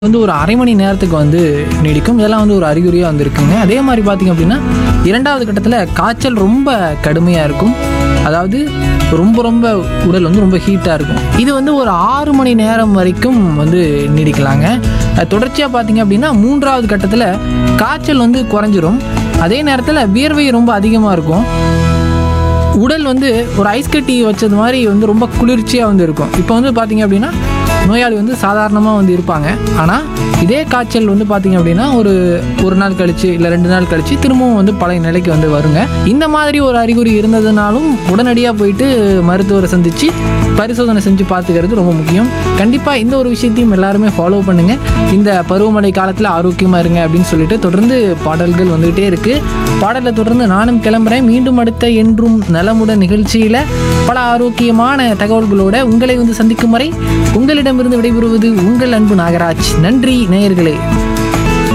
வந்து ஒரு அரை மணி நேரத்துக்கு வந்து நீடிக்கும் இதெல்லாம் வந்து ஒரு அறிகுறியாக வந்திருக்குங்க அதே மாதிரி பார்த்தீங்க அப்படின்னா இரண்டாவது கட்டத்தில் காய்ச்சல் ரொம்ப கடுமையாக இருக்கும் அதாவது ரொம்ப ரொம்ப உடல் வந்து ரொம்ப ஹீட்டாக இருக்கும் இது வந்து ஒரு ஆறு மணி நேரம் வரைக்கும் வந்து நீடிக்கலாங்க அது தொடர்ச்சியாக பார்த்தீங்க அப்படின்னா மூன்றாவது கட்டத்தில் காய்ச்சல் வந்து குறைஞ்சிரும் அதே நேரத்தில் வியர்வை ரொம்ப அதிகமாக இருக்கும் உடல் வந்து ஒரு ஐஸ் கட்டி வச்சது மாதிரி வந்து ரொம்ப குளிர்ச்சியாக வந்து இருக்கும் இப்போ வந்து பார்த்தீங்க அப்படின்னா நோயாளி வந்து சாதாரணமாக வந்து இருப்பாங்க ஆனால் இதே காய்ச்சல் வந்து பார்த்தீங்க அப்படின்னா ஒரு ஒரு நாள் கழிச்சு இல்லை ரெண்டு நாள் கழிச்சு திரும்பவும் வந்து பழைய நிலைக்கு வந்து வருங்க இந்த மாதிரி ஒரு அறிகுறி இருந்ததுனாலும் உடனடியாக போயிட்டு மருத்துவரை சந்தித்து பரிசோதனை செஞ்சு பார்த்துக்கிறது ரொம்ப முக்கியம் கண்டிப்பாக இந்த ஒரு விஷயத்தையும் எல்லாருமே ஃபாலோ பண்ணுங்க இந்த பருவமழை காலத்தில் ஆரோக்கியமாக இருங்க அப்படின்னு சொல்லிட்டு தொடர்ந்து பாடல்கள் வந்துகிட்டே இருக்கு பாடலை தொடர்ந்து நானும் கிளம்புறேன் மீண்டும் அடுத்த என்றும் நலமுடன் நிகழ்ச்சியில் பல ஆரோக்கியமான தகவல்களோட உங்களை வந்து சந்திக்கும் வரை உங்களிடமிருந்து விடைபெறுவது உங்கள் அன்பு நாகராஜ் நன்றி நேயர்களே